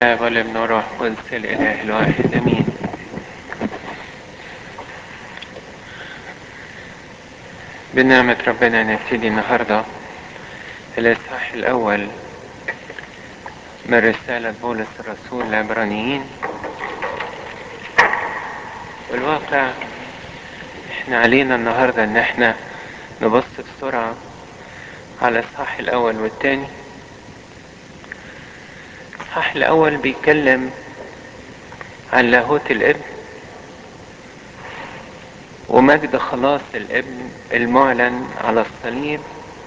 الآب والابن والروح القدس الإله الواحد أمين بنعمة ربنا نبتدي النهاردة الإصحاح الأول من رسالة بولس الرسول العبرانيين والواقع احنا علينا النهاردة ان احنا نبص بسرعة على الإصحاح الأول والتاني الإصحاح الأول بيتكلم عن لاهوت الابن ومجد خلاص الابن المعلن على الصليب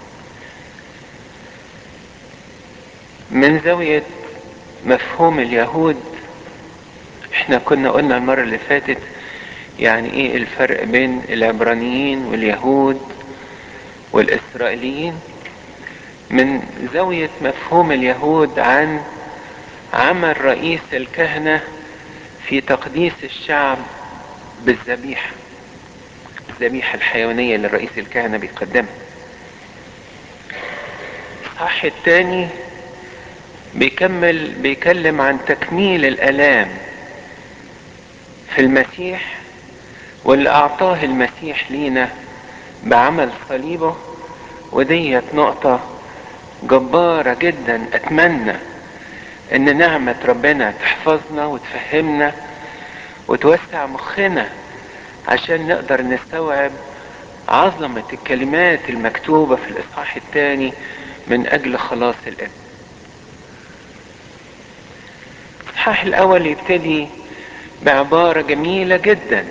من زاوية مفهوم اليهود احنا كنا قلنا المرة اللي فاتت يعني ايه الفرق بين العبرانيين واليهود والاسرائيليين من زاوية مفهوم اليهود عن عمل رئيس الكهنة في تقديس الشعب بالذبيحة الذبيحة الحيوانية اللي رئيس الكهنة بيقدمها الصح الثاني بيكمل بيكلم عن تكميل الآلام في المسيح واللي أعطاه المسيح لينا بعمل صليبه وديت نقطة جبارة جدا أتمنى ان نعمة ربنا تحفظنا وتفهمنا وتوسع مخنا عشان نقدر نستوعب عظمة الكلمات المكتوبة في الإصحاح الثاني من أجل خلاص الابن الإصحاح الأول يبتدي بعبارة جميلة جدا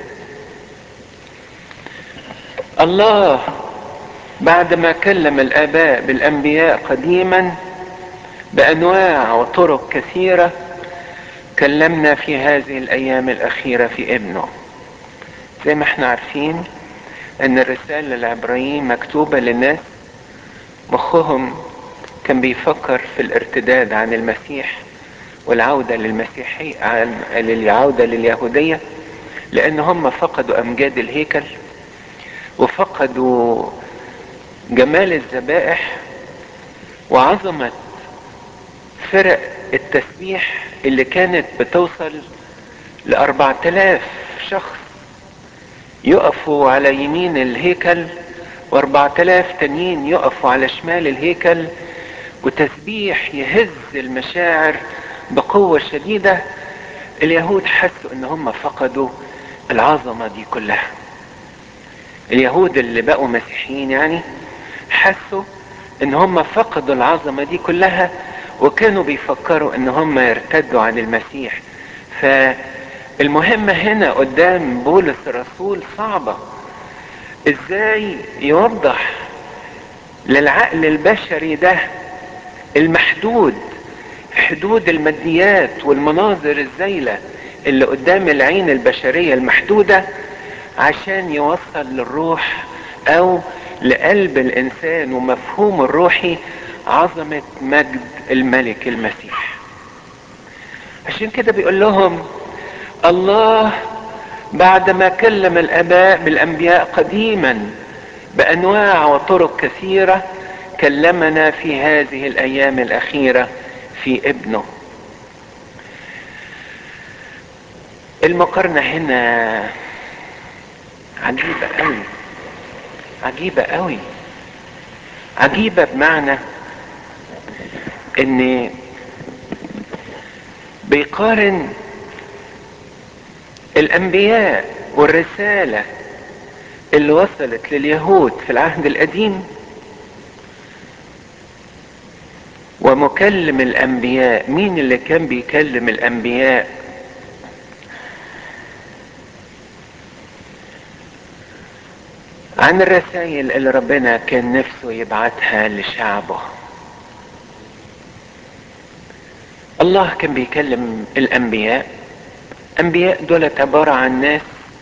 الله بعد ما كلم الآباء بالأنبياء قديما بانواع وطرق كثيره كلمنا في هذه الايام الاخيره في ابنه زي ما احنا عارفين ان الرساله العبرانيين مكتوبه للناس مخهم كان بيفكر في الارتداد عن المسيح والعوده للمسيحيه عن العوده لليهوديه لان هم فقدوا امجاد الهيكل وفقدوا جمال الذبائح وعظمه فرق التسبيح اللي كانت بتوصل لأربعة آلاف شخص يقفوا على يمين الهيكل وأربعة آلاف تانيين يقفوا على شمال الهيكل وتسبيح يهز المشاعر بقوة شديدة اليهود حسوا ان هم فقدوا العظمة دي كلها اليهود اللي بقوا مسيحيين يعني حسوا ان هم فقدوا العظمة دي كلها وكانوا بيفكروا ان هم يرتدوا عن المسيح فالمهمة هنا قدام بولس الرسول صعبة ازاي يوضح للعقل البشري ده المحدود في حدود الماديات والمناظر الزايلة اللي قدام العين البشرية المحدودة عشان يوصل للروح او لقلب الانسان ومفهوم الروحي عظمة مجد الملك المسيح عشان كده بيقول لهم الله بعدما كلم الاباء بالانبياء قديما بانواع وطرق كثيرة كلمنا في هذه الايام الاخيرة في ابنه المقارنة هنا عجيبة قوي عجيبة قوي عجيبة بمعنى ان بيقارن الانبياء والرسالة اللي وصلت لليهود في العهد القديم ومكلم الانبياء مين اللي كان بيكلم الانبياء عن الرسائل اللي ربنا كان نفسه يبعتها لشعبه الله كان بيكلم الانبياء انبياء دولت عبارة عن ناس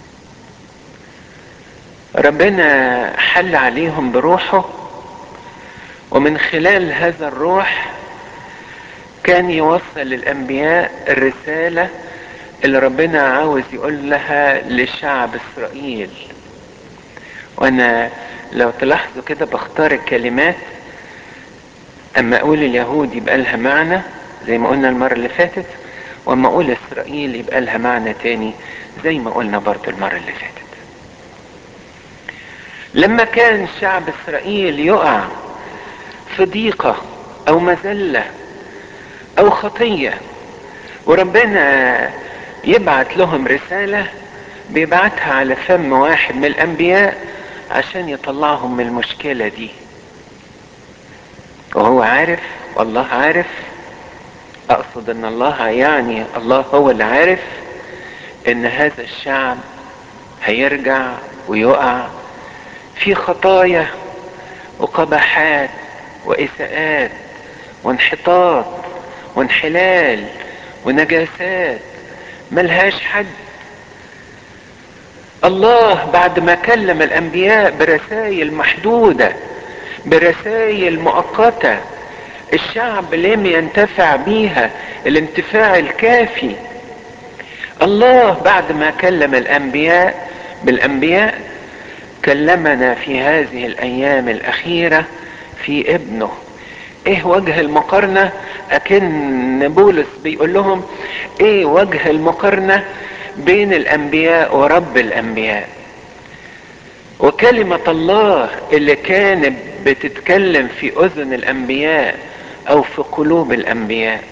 ربنا حل عليهم بروحه ومن خلال هذا الروح كان يوصل للانبياء الرسالة اللي ربنا عاوز يقول لها لشعب اسرائيل وانا لو تلاحظوا كده بختار الكلمات اما اقول اليهود يبقى لها معنى زي ما قلنا المرة اللي فاتت واما اقول اسرائيل يبقى لها معنى تاني زي ما قلنا برضو المرة اللي فاتت لما كان شعب اسرائيل يقع في ضيقة او مذلة او خطية وربنا يبعت لهم رسالة بيبعتها على فم واحد من الانبياء عشان يطلعهم من المشكلة دي وهو عارف والله عارف اقصد ان الله يعني الله هو اللي عارف ان هذا الشعب هيرجع ويقع في خطايا وقبحات واساءات وانحطاط وانحلال ونجاسات ملهاش حد الله بعد ما كلم الانبياء برسائل محدودة برسائل مؤقتة الشعب لم ينتفع بيها الانتفاع الكافي الله بعد ما كلم الانبياء بالانبياء كلمنا في هذه الايام الاخيرة في ابنه ايه وجه المقارنة اكن بولس بيقول لهم ايه وجه المقارنة بين الانبياء ورب الانبياء وكلمة الله اللي كانت بتتكلم في اذن الانبياء او في قلوب الانبياء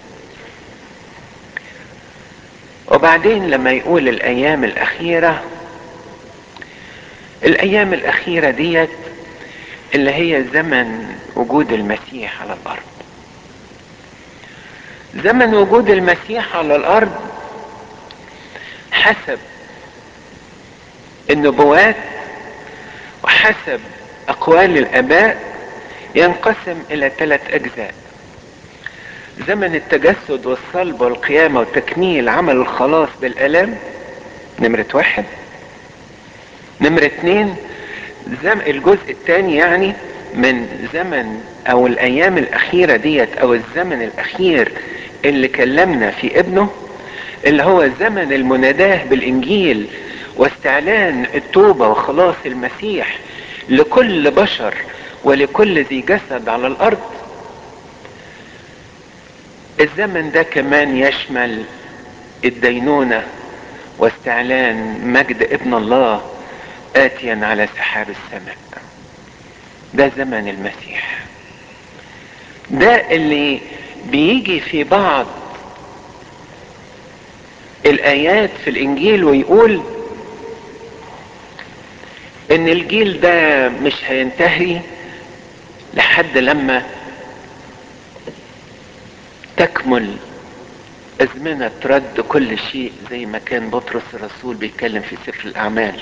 وبعدين لما يقول الايام الاخيرة الايام الاخيرة ديت اللي هي زمن وجود المسيح على الارض زمن وجود المسيح على الارض حسب النبوات وحسب اقوال الاباء ينقسم الى ثلاث اجزاء زمن التجسد والصلب والقيامة وتكميل عمل الخلاص بالالام نمرة واحد نمرة اتنين زم الجزء الثاني يعني من زمن او الايام الاخيرة ديت او الزمن الاخير اللي كلمنا في ابنه اللي هو زمن المناداه بالانجيل واستعلان التوبة وخلاص المسيح لكل بشر ولكل ذي جسد على الارض الزمن ده كمان يشمل الدينونة واستعلان مجد ابن الله آتيا على سحاب السماء ده زمن المسيح ده اللي بيجي في بعض الآيات في الإنجيل ويقول إن الجيل ده مش هينتهي لحد لما تكمل أزمنة رد كل شيء زي ما كان بطرس الرسول بيتكلم في سفر الأعمال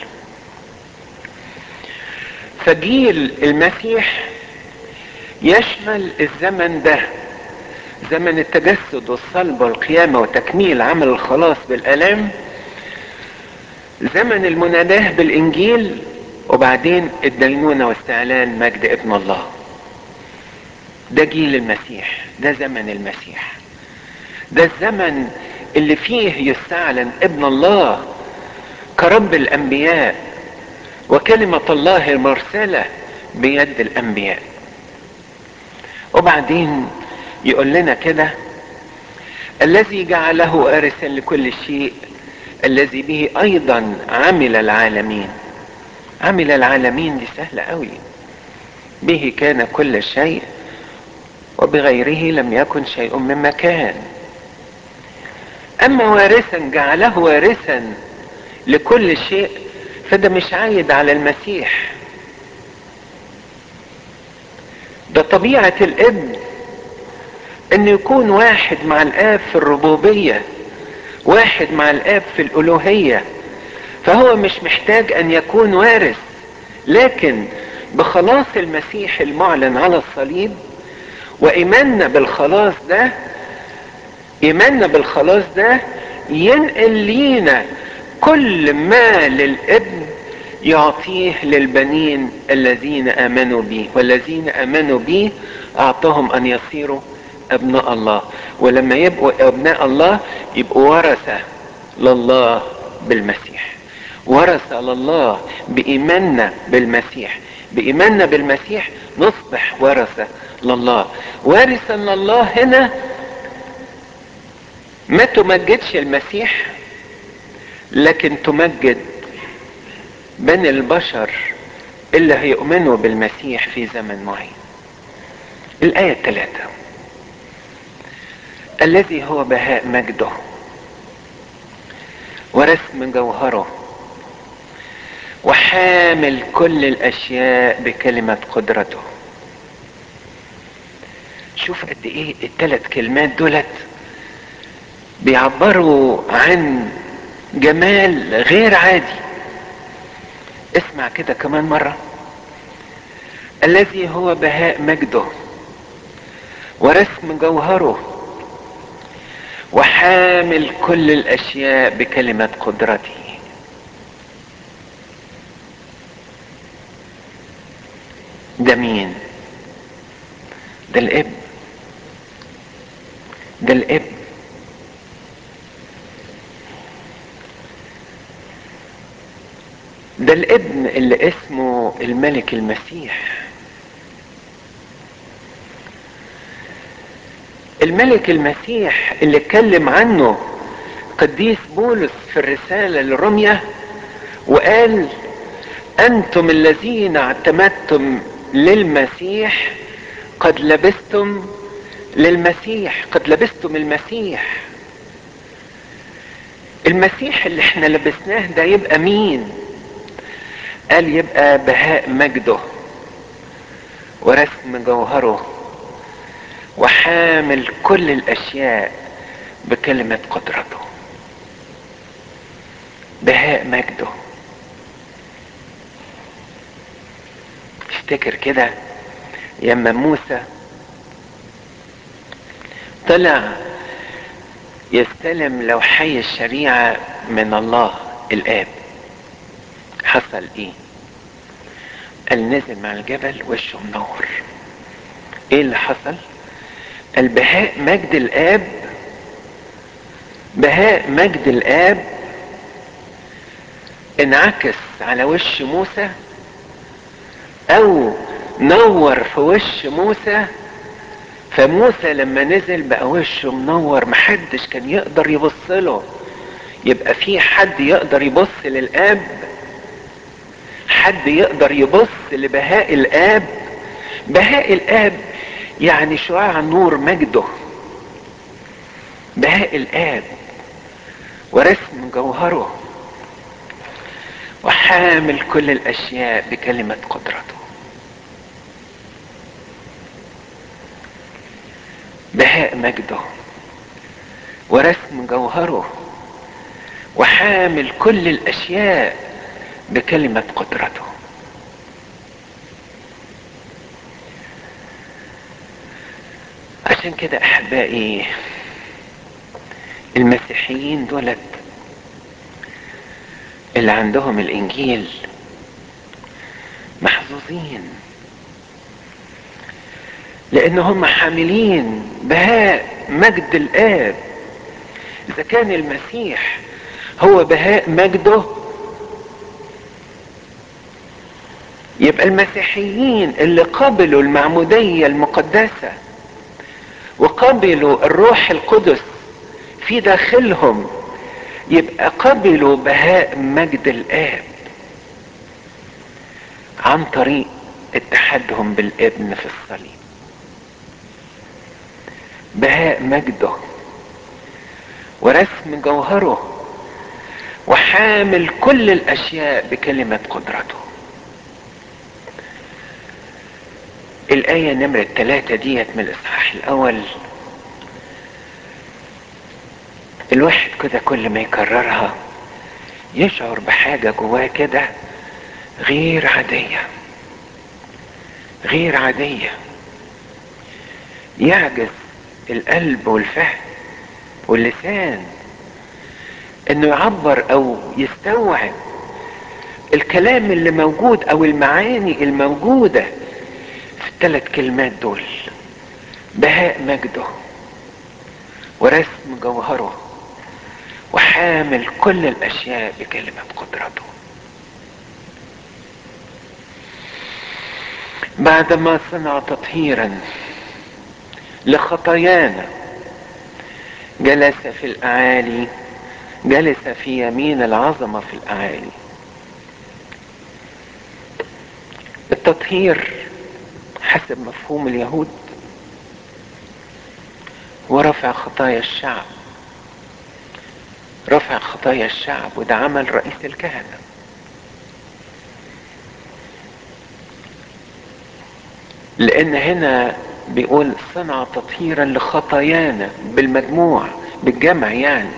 فجيل المسيح يشمل الزمن ده زمن التجسد والصلب والقيامة وتكميل عمل الخلاص بالآلام زمن المناداه بالإنجيل وبعدين الدينونة واستعلان مجد ابن الله ده جيل المسيح ده زمن المسيح ده الزمن اللي فيه يستعلن ابن الله كرب الانبياء وكلمة الله المرسلة بيد الانبياء وبعدين يقول لنا كده الذي جعله وارثا لكل شيء الذي به ايضا عمل العالمين عمل العالمين دي سهلة قوي به كان كل شيء وبغيره لم يكن شيء مما كان اما وارثا جعله وارثا لكل شيء فده مش عايد على المسيح ده طبيعة الابن ان يكون واحد مع الاب في الربوبية واحد مع الاب في الالوهية فهو مش محتاج ان يكون وارث لكن بخلاص المسيح المعلن على الصليب وايماننا بالخلاص ده ايماننا بالخلاص ده ينقل لينا كل ما للابن يعطيه للبنين الذين امنوا به والذين امنوا به اعطاهم ان يصيروا ابناء الله ولما يبقوا ابناء الله يبقوا ورثة لله بالمسيح ورثة لله بإيماننا بالمسيح بإيماننا بالمسيح نصبح ورثة لله وارثا لله هنا ما تمجدش المسيح لكن تمجد بني البشر اللي هيؤمنوا بالمسيح في زمن معين الآية الثلاثة الذي هو بهاء مجده ورسم جوهره وحامل كل الاشياء بكلمة قدرته شوف قد ايه الثلاث كلمات دولت بيعبروا عن جمال غير عادي اسمع كده كمان مرة الذي هو بهاء مجده ورسم جوهره وحامل كل الاشياء بكلمة قدرته ده مين ده الابن ده الابن ده الابن اللي اسمه الملك المسيح الملك المسيح اللي اتكلم عنه قديس بولس في الرسالة لروميا وقال انتم الذين اعتمدتم للمسيح قد لبستم للمسيح قد لبستم المسيح المسيح اللي احنا لبسناه ده يبقى مين قال يبقى بهاء مجده ورسم جوهره وحامل كل الاشياء بكلمة قدرته بهاء مجده افتكر كده ياما موسى طلع يستلم لوحي الشريعة من الله الآب حصل ايه قال نزل مع الجبل وشه منور ايه اللي حصل البهاء مجد الاب بهاء مجد الاب انعكس على وش موسى او نور في وش موسى فموسى لما نزل بقى وشه منور محدش كان يقدر يبص له يبقى في حد يقدر يبص للاب حد يقدر يبص لبهاء الاب بهاء الاب يعني شعاع نور مجده بهاء الاب ورسم جوهره وحامل كل الاشياء بكلمة قدرته بهاء مجده ورسم جوهره وحامل كل الاشياء بكلمة قدرته عشان كده احبائي المسيحيين دولت اللي عندهم الانجيل محظوظين لان هم حاملين بهاء مجد الاب اذا كان المسيح هو بهاء مجده يبقى المسيحيين اللي قبلوا المعمودية المقدسة وقبلوا الروح القدس في داخلهم يبقى قبلوا بهاء مجد الاب عن طريق اتحادهم بالابن في الصليب بهاء مجده ورسم جوهره وحامل كل الاشياء بكلمة قدرته الآية نمرة ثلاثة ديت من الإصحاح الأول الواحد كده كل ما يكررها يشعر بحاجة جواه كده غير عادية غير عادية يعجز القلب والفهم واللسان انه يعبر او يستوعب الكلام اللي موجود او المعاني الموجودة في الثلاث كلمات دول بهاء مجده ورسم جوهره وحامل كل الاشياء بكلمة قدرته بعدما صنع تطهيرا لخطايانا جلس في الاعالي جلس في يمين العظمة في الاعالي التطهير حسب مفهوم اليهود ورفع خطايا الشعب رفع خطايا الشعب وده عمل رئيس الكهنة لان هنا بيقول صنع تطهيرا لخطايانا بالمجموع بالجمع يعني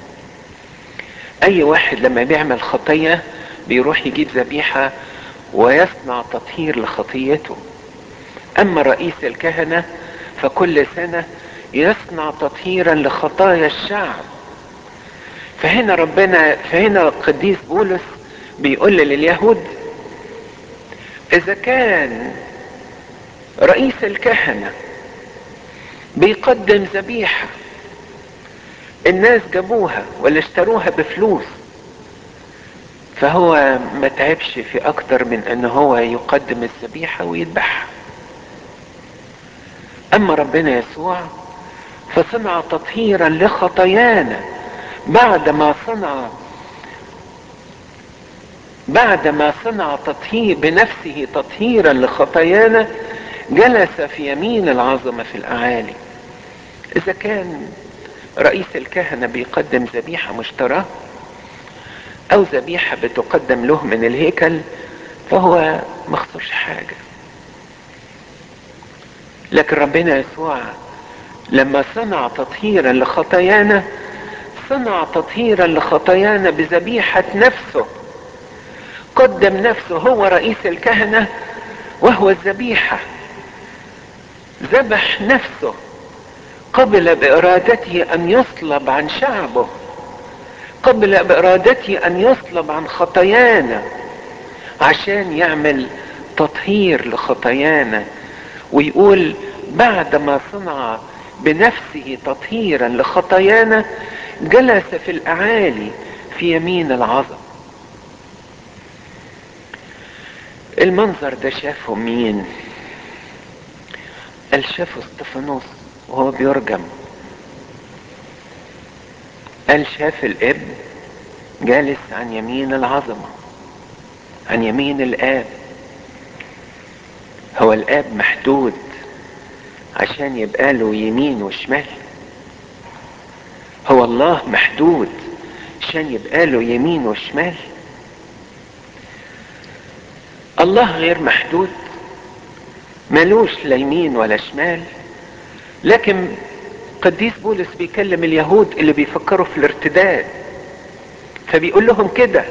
اي واحد لما بيعمل خطية بيروح يجيب ذبيحة ويصنع تطهير لخطيته اما رئيس الكهنة فكل سنة يصنع تطهيرا لخطايا الشعب فهنا ربنا فهنا القديس بولس بيقول لليهود اذا كان رئيس الكهنة بيقدم ذبيحة الناس جابوها ولا اشتروها بفلوس فهو ما تعبش في اكتر من ان هو يقدم الذبيحة ويذبحها اما ربنا يسوع فصنع تطهيرا لخطايانا بعدما صنع بعدما صنع تطهير بنفسه تطهيرا لخطايانا جلس في يمين العظمة في الأعالي إذا كان رئيس الكهنة بيقدم ذبيحة مشتراه أو ذبيحة بتقدم له من الهيكل فهو مخسرش حاجة لكن ربنا يسوع لما صنع تطهيرا لخطايانا صنع تطهيرا لخطايانا بذبيحة نفسه قدم نفسه هو رئيس الكهنة وهو الذبيحة ذبح نفسه قبل بإرادته أن يصلب عن شعبه قبل بإرادته أن يصلب عن خطايانا عشان يعمل تطهير لخطايانا ويقول بعدما صنع بنفسه تطهيرا لخطايانا جلس في الأعالي في يمين العظم المنظر ده شافه مين قال شافه استفانوس وهو بيرجم قال شاف الاب جالس عن يمين العظمة عن يمين الاب هو الاب محدود عشان يبقى له يمين وشمال هو الله محدود عشان يبقى له يمين وشمال الله غير محدود ملوش لا يمين ولا شمال لكن قديس بولس بيكلم اليهود اللي بيفكروا في الارتداد فبيقول لهم كده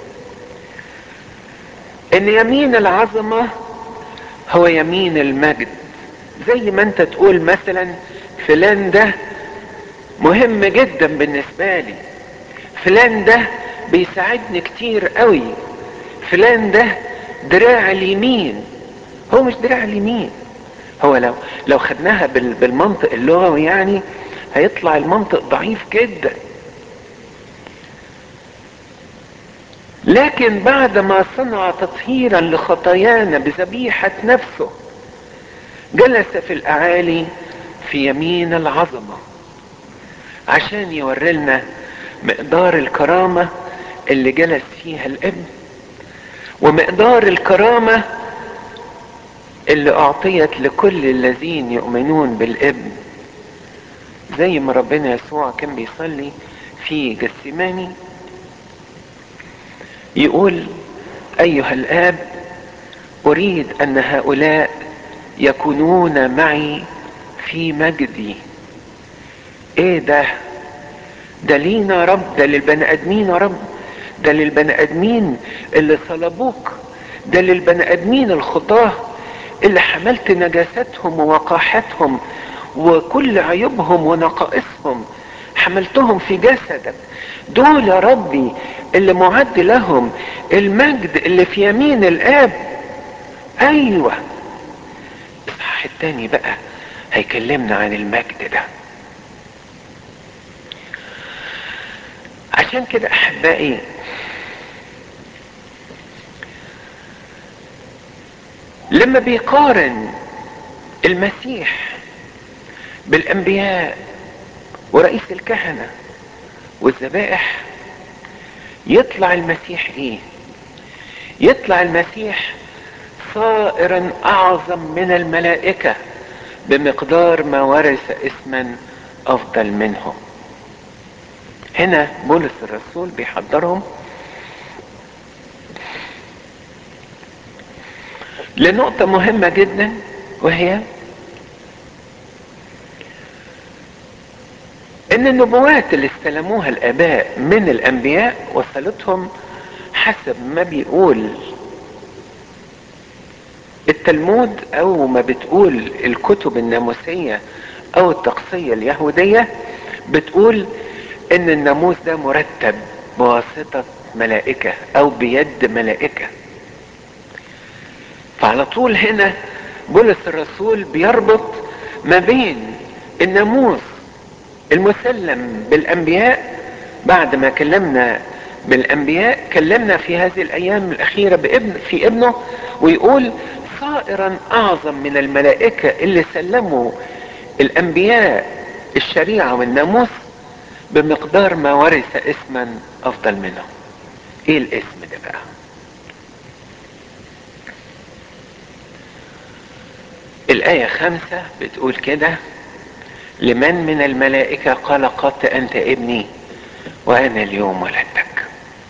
ان يمين العظمة هو يمين المجد زي ما انت تقول مثلا فلان ده مهم جدا بالنسبة لي فلان ده بيساعدني كتير قوي فلان ده دراع اليمين هو مش دراع اليمين هو لو لو خدناها بالمنطق اللغوي يعني هيطلع المنطق ضعيف جدا لكن بعد ما صنع تطهيرا لخطايانا بذبيحة نفسه جلس في الاعالي في يمين العظمة عشان يوري لنا مقدار الكرامة اللي جلس فيها الابن ومقدار الكرامة اللي اعطيت لكل الذين يؤمنون بالابن زي ما ربنا يسوع كان بيصلي في جسماني يقول ايها الاب اريد ان هؤلاء يكونون معي في مجدي ايه ده ده لينا يا رب ده للبني ادمين يا رب ده للبني ادمين اللي صلبوك ده للبني ادمين الخطاه اللي حملت نجاستهم ووقاحتهم وكل عيوبهم ونقائصهم حملتهم في جسدك دول يا ربي اللي معد لهم المجد اللي في يمين الاب ايوه الاصحاح التاني بقى هيكلمنا عن المجد ده عشان كده احبائي لما بيقارن المسيح بالانبياء ورئيس الكهنة والذبائح يطلع المسيح ايه يطلع المسيح صائرا اعظم من الملائكة بمقدار ما ورث اسما افضل منهم هنا بولس الرسول بيحضرهم لنقطة مهمة جدا وهي ان النبوات اللي استلموها الاباء من الانبياء وصلتهم حسب ما بيقول التلمود او ما بتقول الكتب الناموسية او التقصية اليهودية بتقول ان الناموس ده مرتب بواسطة ملائكة او بيد ملائكة فعلى طول هنا بولس الرسول بيربط ما بين الناموس المسلم بالانبياء بعد ما كلمنا بالانبياء كلمنا في هذه الايام الاخيره بابن في ابنه ويقول صائرا اعظم من الملائكه اللي سلموا الانبياء الشريعه والناموس بمقدار ما ورث اسما افضل منه ايه الاسم ده بقى الآية خمسة بتقول كده لمن من الملائكة قال قط أنت ابني وأنا اليوم ولدتك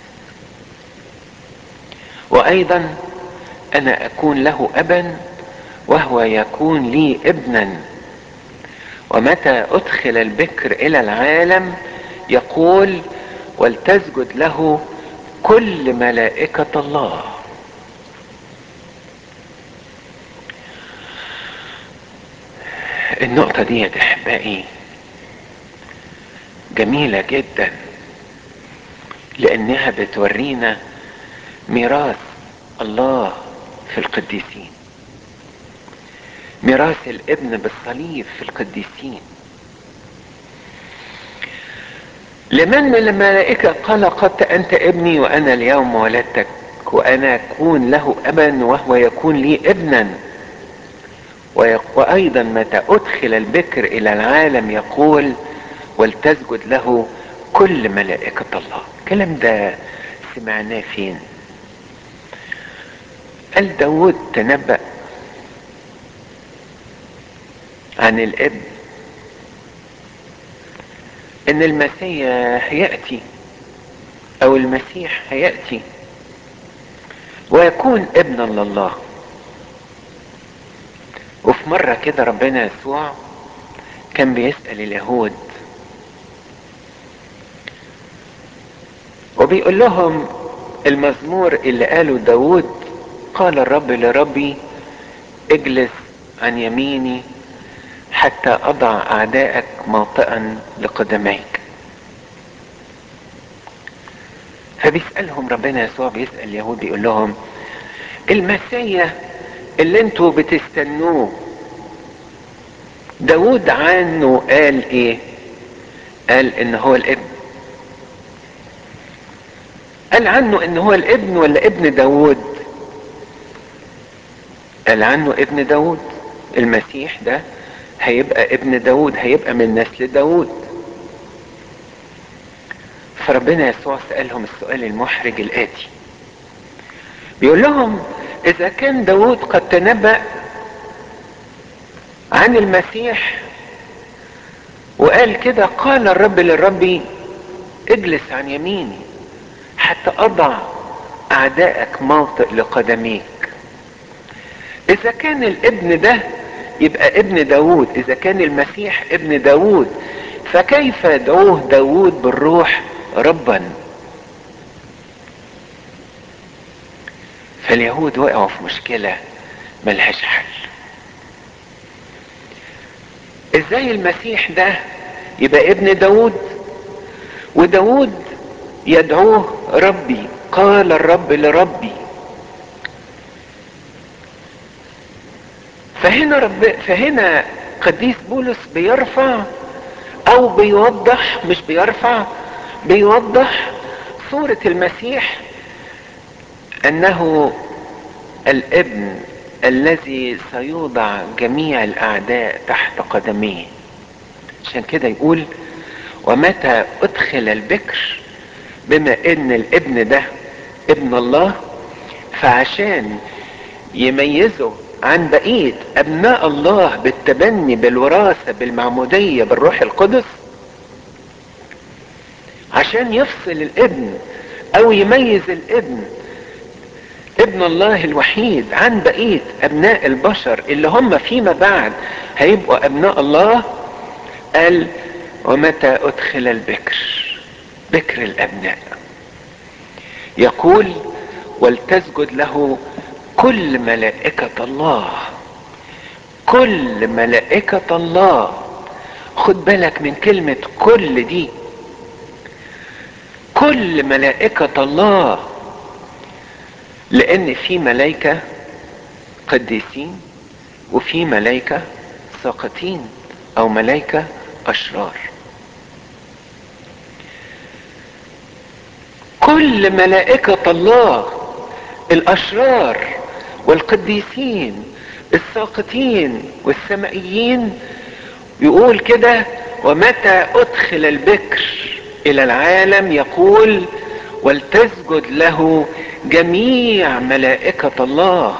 وأيضا أنا أكون له أبا وهو يكون لي ابنا ومتى أدخل البكر إلى العالم يقول ولتسجد له كل ملائكة الله النقطة دي يا أحبائي جميلة جدا لأنها بتورينا ميراث الله في القديسين ميراث الابن بالصليب في القديسين لمن من الملائكة قال قد أنت ابني وأنا اليوم ولدتك وأنا أكون له أبا وهو يكون لي ابنا وأيضا متى أدخل البكر إلى العالم يقول ولتسجد له كل ملائكة الله الكلام ده سمعناه فين قال داود تنبأ عن الابن ان المسيح يأتي او المسيح هيأتي ويكون ابنا لله وفي مرة كده ربنا يسوع كان بيسأل اليهود وبيقول لهم المزمور اللي قاله داود قال الرب لربي اجلس عن يميني حتى اضع اعدائك موطئا لقدميك فبيسألهم ربنا يسوع بيسأل اليهود بيقول لهم المسيح اللي انتوا بتستنوه داود عنه قال ايه قال ان هو الابن قال عنه ان هو الابن ولا ابن داود قال عنه ابن داود المسيح ده هيبقى ابن داود هيبقى من نسل داود فربنا يسوع سألهم السؤال المحرج الآتي بيقول لهم إذا كان داود قد تنبأ عن المسيح وقال كده قال الرب للرب اجلس عن يميني حتى أضع أعدائك موطئ لقدميك إذا كان الابن ده يبقى ابن داود إذا كان المسيح ابن داود فكيف يدعوه داود بالروح ربا فاليهود وقعوا في مشكلة ملهاش حل ازاي المسيح ده يبقى ابن داود وداود يدعوه ربي قال الرب لربي فهنا رب فهنا قديس بولس بيرفع او بيوضح مش بيرفع بيوضح صورة المسيح انه الابن الذي سيوضع جميع الاعداء تحت قدميه عشان كده يقول ومتى ادخل البكر بما ان الابن ده ابن الله فعشان يميزه عن بقية ابناء الله بالتبني بالوراثة بالمعمودية بالروح القدس عشان يفصل الابن او يميز الابن ابن الله الوحيد عن بقية ابناء البشر اللي هم فيما بعد هيبقوا ابناء الله قال ومتى ادخل البكر بكر الابناء يقول ولتسجد له كل ملائكة الله كل ملائكة الله خد بالك من كلمة كل دي كل ملائكة الله لان في ملائكة قديسين وفي ملائكة ساقطين او ملائكة اشرار كل ملائكة الله الاشرار والقديسين الساقطين والسمائيين يقول كده ومتى ادخل البكر الى العالم يقول ولتسجد له جميع ملائكة الله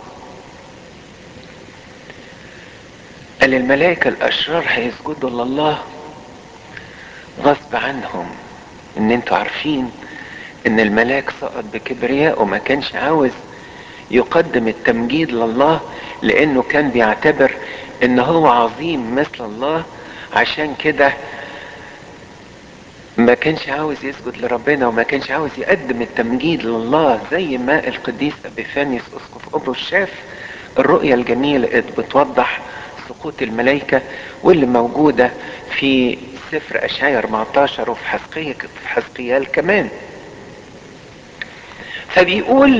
قال الملائكة الاشرار هيسجدوا لله غصب عنهم ان انتوا عارفين ان الملاك سقط بكبرياء وما كانش عاوز يقدم التمجيد لله لانه كان بيعتبر ان هو عظيم مثل الله عشان كده ما كانش عاوز يسجد لربنا وما كانش عاوز يقدم التمجيد لله زي ما القديس ابيفانيوس اسقف قبرص شاف الرؤية الجميلة اللي بتوضح سقوط الملائكة واللي موجودة في سفر اشعياء 14 وفي حسقية في حسقيال كمان فبيقول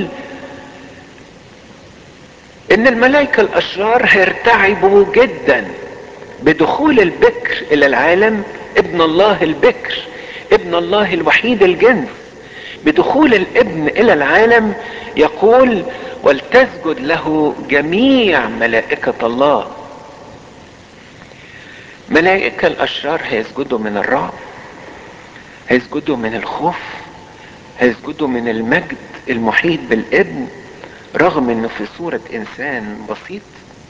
ان الملائكة الاشرار هيرتعبوا جدا بدخول البكر الى العالم ابن الله البكر ابن الله الوحيد الجنس بدخول الابن الى العالم يقول ولتسجد له جميع ملائكة الله ملائكة الاشرار هيسجدوا من الرعب هيسجدوا من الخوف هيسجدوا من المجد المحيط بالابن رغم انه في صورة انسان بسيط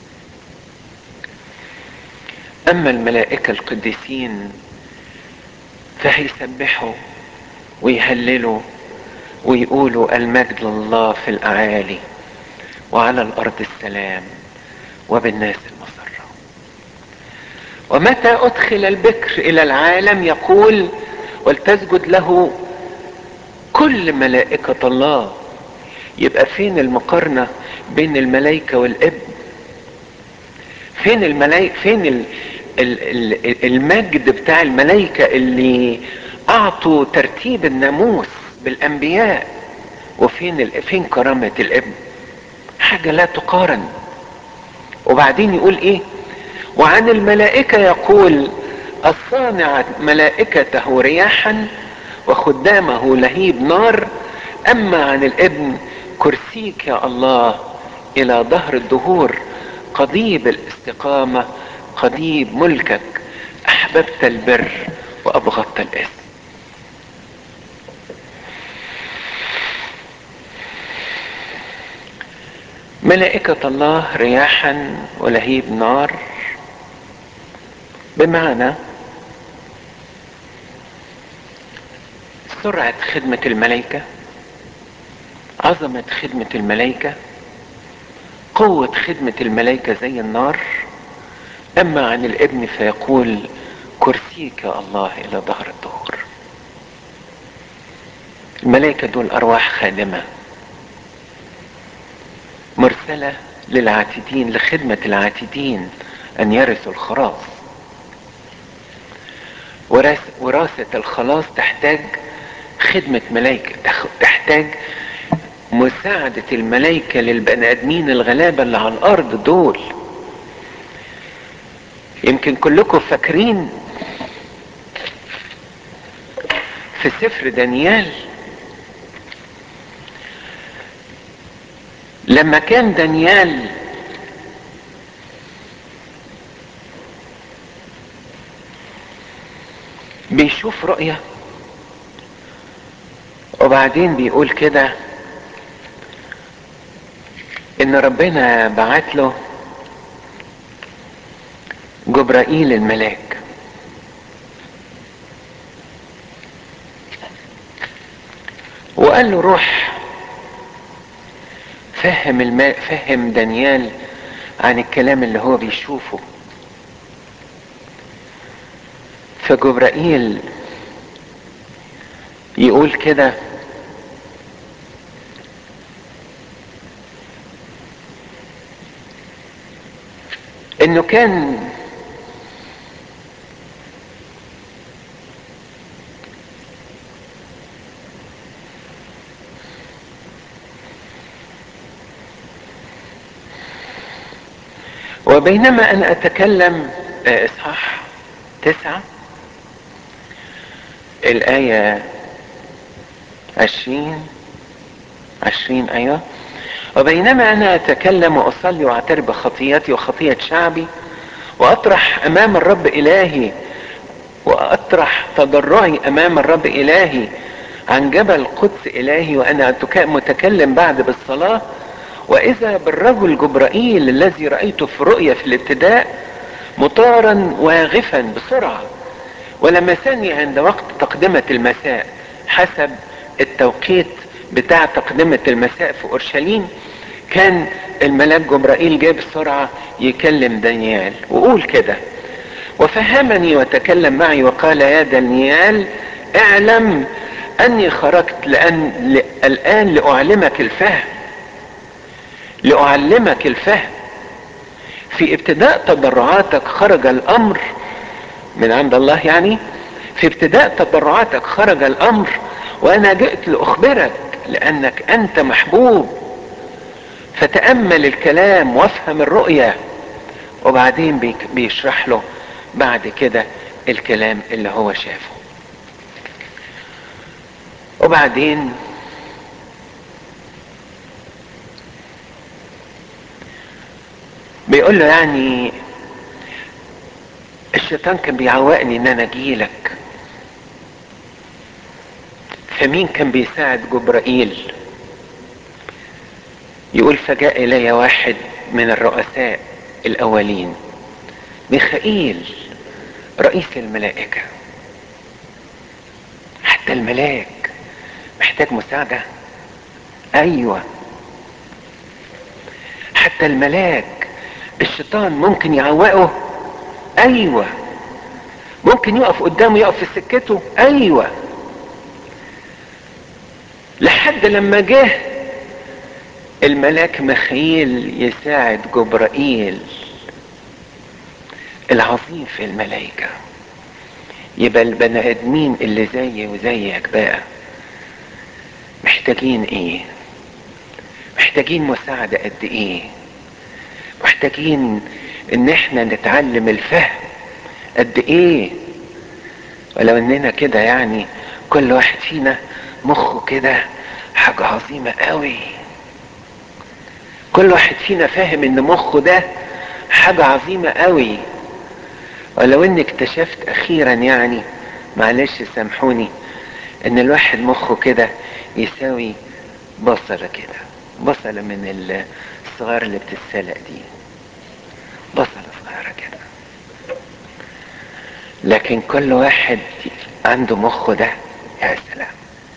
اما الملائكة القديسين فهيسبحوا ويهللوا ويقولوا المجد لله في الاعالي وعلى الارض السلام وبالناس المسرة ومتى ادخل البكر الى العالم يقول ولتسجد له كل ملائكة الله يبقى فين المقارنة بين الملائكة والابن فين الملائكة فين ال... ال... ال... المجد بتاع الملائكة اللي اعطوا ترتيب الناموس بالانبياء وفين ال... فين كرامة الابن حاجة لا تقارن وبعدين يقول ايه وعن الملائكة يقول الصانع ملائكته رياحا وخدامه لهيب نار اما عن الابن كرسيك يا الله الى ظهر الدهور قضيب الاستقامة قضيب ملكك احببت البر وابغضت الاثم ملائكة الله رياحا ولهيب نار بمعنى سرعة خدمة الملائكة عظمة خدمة الملائكة قوة خدمة الملائكة زي النار اما عن الابن فيقول كرسيك يا الله الى ظهر الدهور الملائكة دول ارواح خادمة مرسلة للعاتدين لخدمة العاتدين ان يرثوا الخلاص وراثة الخلاص تحتاج خدمة ملائكة تحتاج مساعدة الملائكة للبني ادمين الغلابة اللي على الارض دول يمكن كلكم فاكرين في سفر دانيال لما كان دانيال بيشوف رؤية وبعدين بيقول كده ان ربنا بعت له جبرائيل الملاك وقال له روح فهم الماء فهم دانيال عن الكلام اللي هو بيشوفه فجبرائيل يقول كده انه كان وبينما انا اتكلم اصحاح تسعة الآية عشرين عشرين أيوة وبينما أنا أتكلم وأصلي وأعترف بخطيئتي وخطيئة شعبي وأطرح أمام الرب إلهي وأطرح تضرعي أمام الرب إلهي عن جبل قدس إلهي وأنا متكلم بعد بالصلاة وإذا بالرجل جبرائيل الذي رأيته في رؤية في الابتداء مطارا واغفا بسرعة ولمسني عند وقت تقدمة المساء حسب التوقيت بتاع تقدمة المساء في أورشليم كان الملاك جبرائيل جاي بسرعة يكلم دانيال وقول كده وفهمني وتكلم معي وقال يا دانيال اعلم اني خرجت لأن الان لاعلمك الفهم لاعلمك الفهم في ابتداء تضرعاتك خرج الامر من عند الله يعني في ابتداء تضرعاتك خرج الامر وانا جئت لاخبرك لانك انت محبوب فتامل الكلام وافهم الرؤيه وبعدين بيشرح له بعد كده الكلام اللي هو شافه وبعدين بيقول له يعني الشيطان كان بيعوقني ان انا اجيلك فمين كان بيساعد جبرائيل يقول فجاء الي واحد من الرؤساء الاولين ميخائيل رئيس الملائكة حتى الملاك محتاج مساعدة ايوه حتى الملاك الشيطان ممكن يعوقه ايوه ممكن يقف قدامه يقف في سكته ايوه لحد لما جه الملاك مخيل يساعد جبرائيل العظيم في الملائكة يبقى البني ادمين اللي زيي وزيك بقى محتاجين ايه محتاجين مساعدة قد ايه محتاجين ان احنا نتعلم الفهم قد ايه ولو اننا كده يعني كل واحد فينا مخه كده حاجة عظيمة قوي كل واحد فينا فاهم ان مخه ده حاجة عظيمة قوي ولو اني اكتشفت اخيرا يعني معلش سامحوني ان الواحد مخه كده يساوي بصلة كده بصلة من الصغار اللي بتتسلق دي بصلة صغيرة كده لكن كل واحد عنده مخه ده يا سلام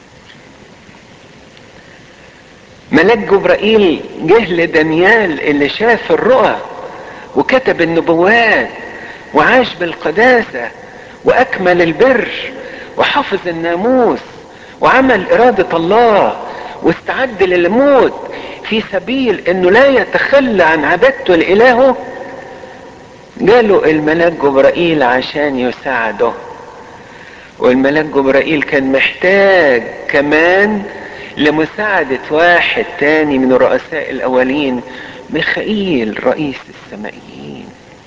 ملاك جبرائيل جه لدانيال اللي شاف الرؤى وكتب النبوات وعاش بالقداسة وأكمل البر وحفظ الناموس وعمل إرادة الله واستعد للموت في سبيل انه لا يتخلى عن عبادته لإلهه جاله الملاك جبرائيل عشان يساعده والملاك جبرائيل كان محتاج كمان لمساعدة واحد تاني من الرؤساء الأولين ميخائيل رئيس السمائيين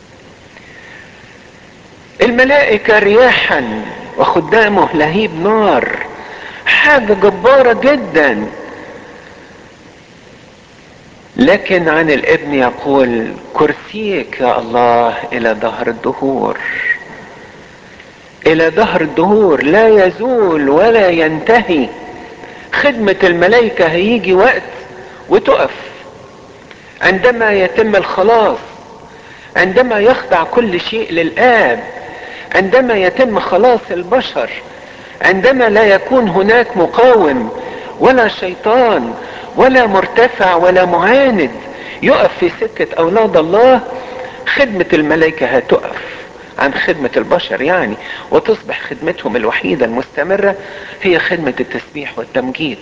الملائكة رياحا وخدامه لهيب نار حاجة جبارة جدا لكن عن الابن يقول كرسيك يا الله الى ظهر الدهور الى دهر الدهور لا يزول ولا ينتهي خدمة الملائكة هيجي وقت وتقف عندما يتم الخلاص عندما يخضع كل شيء للآب عندما يتم خلاص البشر عندما لا يكون هناك مقاوم ولا شيطان ولا مرتفع ولا معاند يقف في سكة أولاد الله خدمة الملائكة هتقف عن خدمة البشر يعني وتصبح خدمتهم الوحيدة المستمرة هي خدمة التسبيح والتمجيد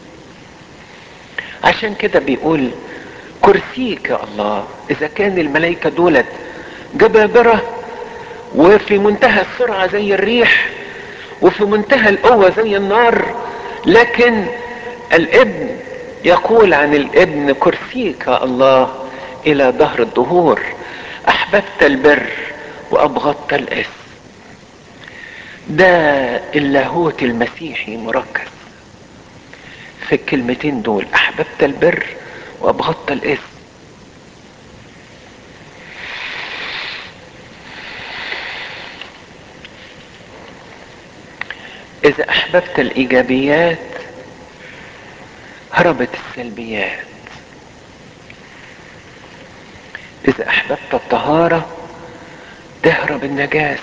عشان كده بيقول كرسيك يا الله اذا كان الملائكة دولت جبابرة وفي منتهى السرعة زي الريح وفي منتهى القوة زي النار لكن الابن يقول عن الابن كرسيك يا الله الى ظهر الدهور احببت البر وابغضت الاثم ده اللاهوت المسيحي مركز في الكلمتين دول احببت البر وابغضت الاثم اذا احببت الايجابيات هربت السلبيات اذا احببت الطهارة تهرب النجاسة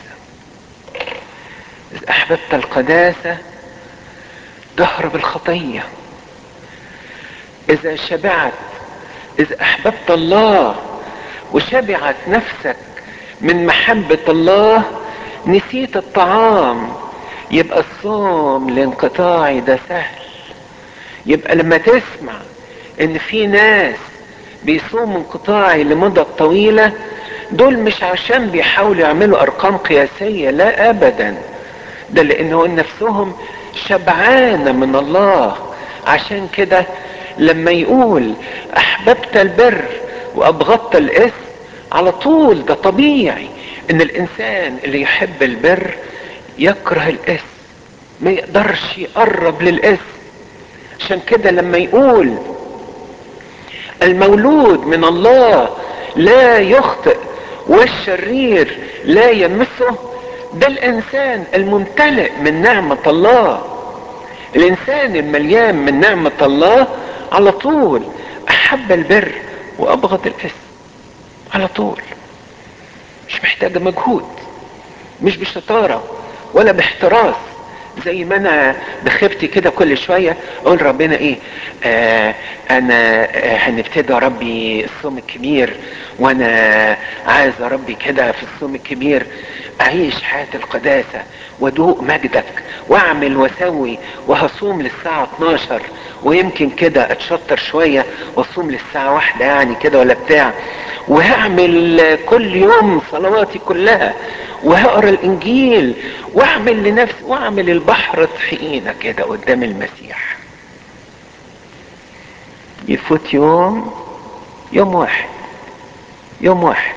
اذا احببت القداسة تهرب الخطية اذا شبعت اذا احببت الله وشبعت نفسك من محبة الله نسيت الطعام يبقى الصوم لانقطاعي ده سهل يبقى لما تسمع ان في ناس بيصوموا انقطاعي لمدة طويلة دول مش عشان بيحاولوا يعملوا ارقام قياسية لا ابدا ده لانه نفسهم شبعانة من الله عشان كده لما يقول احببت البر وابغضت الاثم على طول ده طبيعي ان الانسان اللي يحب البر يكره الاثم ما يقدرش يقرب للاثم عشان كده لما يقول المولود من الله لا يخطئ والشرير لا يمسه ده الانسان الممتلئ من نعمة الله الانسان المليان من نعمة الله على طول احب البر وابغض الاثم على طول مش محتاجة مجهود مش بشطارة ولا باحتراس زي ما انا بخيبتي كده كل شوية اقول ربنا ايه آه انا آه هنبتدي يا ربي الصوم الكبير وانا عايز يا ربي كده في الصوم الكبير اعيش حياة القداسة وادوق مجدك واعمل واسوي وهصوم للساعة 12 ويمكن كده اتشطر شوية واصوم للساعة واحدة يعني كده ولا بتاع وهعمل كل يوم صلواتي كلها وهقرا الانجيل واعمل لنفسي واعمل البحر طحينه كده قدام المسيح يفوت يوم يوم واحد يوم واحد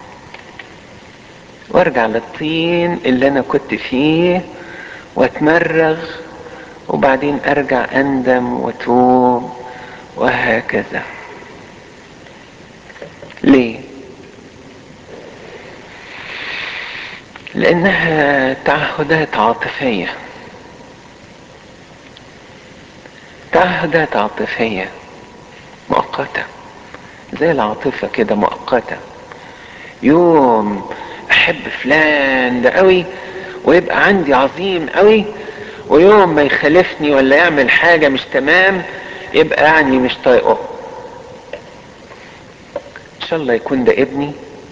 وارجع للطين اللي انا كنت فيه واتمرغ وبعدين ارجع اندم واتوب وهكذا ليه لانها تعهدات عاطفية تعهدات عاطفية مؤقتة زي العاطفة كده مؤقتة يوم احب فلان ده قوي ويبقى عندي عظيم قوي ويوم ما يخالفني ولا يعمل حاجة مش تمام يبقى يعني مش طايقه ان شاء الله يكون ده ابني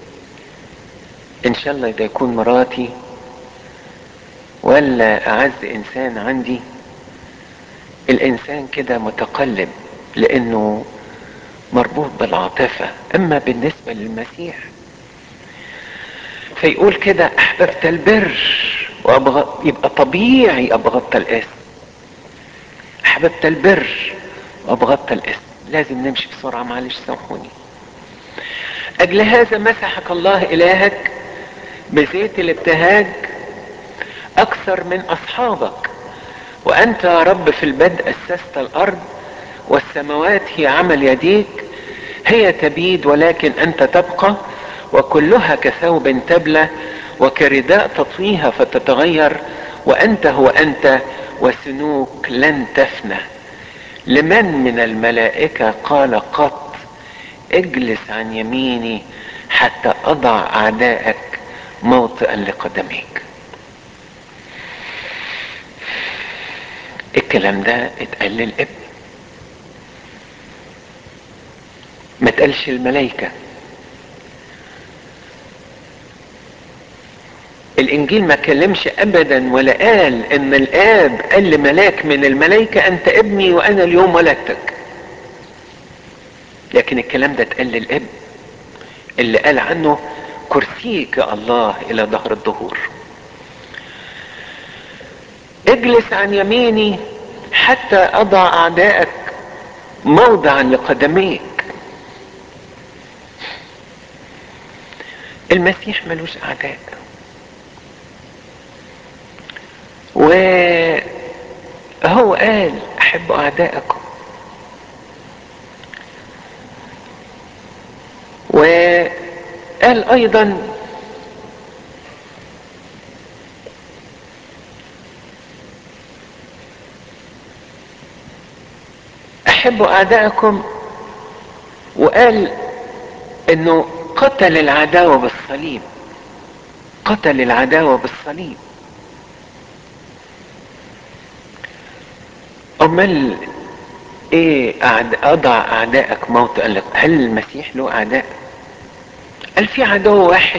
ان شاء الله ده يكون مراتي ولا اعز انسان عندي الانسان كده متقلب لانه مربوط بالعاطفة اما بالنسبة للمسيح فيقول كده احببت البر وابغض يبقى طبيعي ابغضت الاثم احببت البر وابغضت الاثم لازم نمشي بسرعة معلش سامحوني اجل هذا مسحك الله الهك بزيت الابتهاج اكثر من اصحابك وانت يا رب في البدء اسست الارض والسماوات هي عمل يديك هي تبيد ولكن انت تبقى وكلها كثوب تبلى وكرداء تطويها فتتغير وانت هو انت وسنوك لن تفنى لمن من الملائكة قال قط اجلس عن يميني حتى اضع اعدائك موطئا لقدميك الكلام ده اتقال للابن ما تقالش الملائكة الانجيل ما كلمش ابدا ولا قال ان الاب قال لملاك من الملائكة انت ابني وانا اليوم ولدتك لكن الكلام ده اتقال للاب اللي قال عنه كرسيك الله الى ظهر الظهور اجلس عن يميني حتى اضع اعدائك موضعا لقدميك المسيح ملوش اعداء وهو قال احبوا اعدائكم وقال ايضا احبوا اعدائكم وقال انه قتل العداوة بالصليب قتل العداوة بالصليب امال ايه أعد... اضع اعدائك موطئا لك هل المسيح له اعداء قال في عدو واحد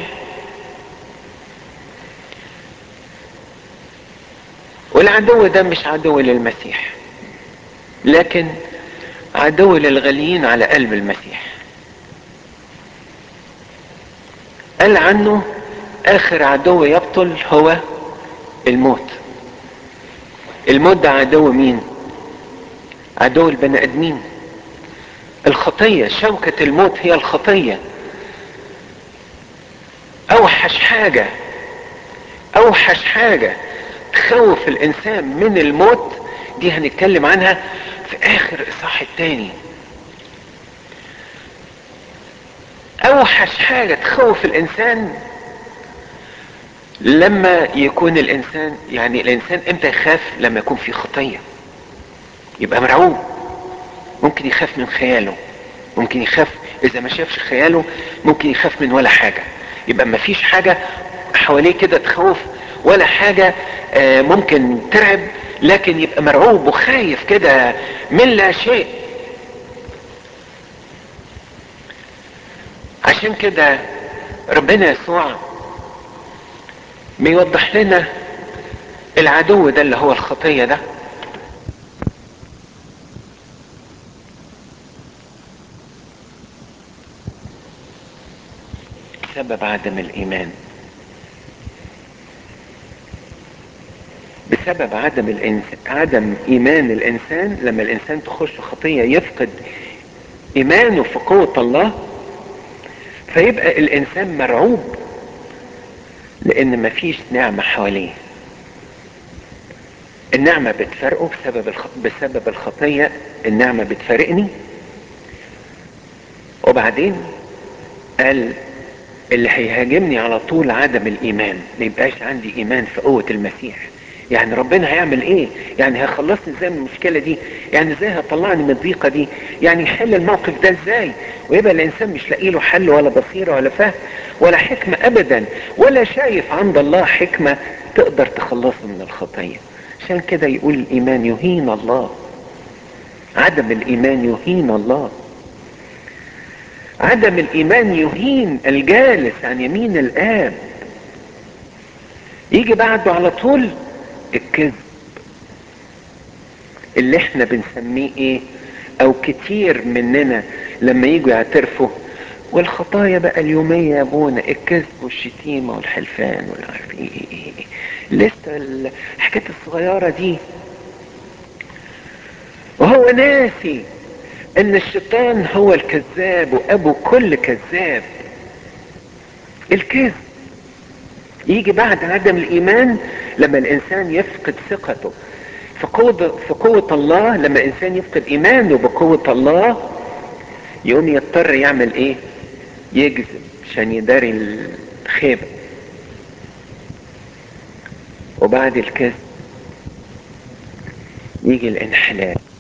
والعدو ده مش عدو للمسيح لكن عدو للغاليين على قلب المسيح قال عنه اخر عدو يبطل هو الموت الموت ده عدو مين عدو البني ادمين الخطية شوكة الموت هي الخطية اوحش حاجة اوحش حاجة تخوف الانسان من الموت دي هنتكلم عنها في اخر اصحاح التاني اوحش حاجة تخوف الانسان لما يكون الانسان يعني الانسان امتى يخاف لما يكون في خطية يبقى مرعوب ممكن يخاف من خياله ممكن يخاف اذا ما شافش خياله ممكن يخاف من ولا حاجة يبقى ما فيش حاجة حواليه كده تخوف ولا حاجة ممكن ترعب لكن يبقى مرعوب وخايف كده من لا شيء عشان كده ربنا يسوع بيوضح لنا العدو ده اللي هو الخطية ده بسبب عدم الايمان بسبب عدم الإنسان عدم ايمان الانسان لما الانسان تخش خطية يفقد ايمانه في قوة الله فيبقى الانسان مرعوب لان مفيش نعمة حواليه النعمة بتفرقه بسبب الخ... بسبب الخطية النعمة بتفارقني وبعدين قال اللي هيهاجمني على طول عدم الايمان ما يبقاش عندي ايمان في قوة المسيح يعني ربنا هيعمل ايه يعني هيخلصني ازاي من المشكلة دي يعني ازاي هيطلعني من الضيقة دي يعني يحل الموقف ده ازاي ويبقى الانسان مش لاقي له حل ولا بصيرة ولا فهم ولا حكمة ابدا ولا شايف عند الله حكمة تقدر تخلصه من الخطية عشان كده يقول الايمان يهين الله عدم الايمان يهين الله عدم الايمان يهين الجالس عن يمين الاب يجي بعده على طول الكذب اللي احنا بنسميه ايه او كتير مننا لما يجوا يعترفوا والخطايا بقى اليومية يا ابونا الكذب والشتيمة والحلفان والعارف ايه ايه ايه, إيه. لسه الحاجات الصغيرة دي وهو ناسي ان الشيطان هو الكذاب وابو كل كذاب الكذب يجي بعد عدم الايمان لما الانسان يفقد ثقته في قوة, في قوة الله لما الانسان يفقد ايمانه بقوة الله يقوم يضطر يعمل ايه يكذب عشان يداري الخيبة وبعد الكذب يجي الانحلال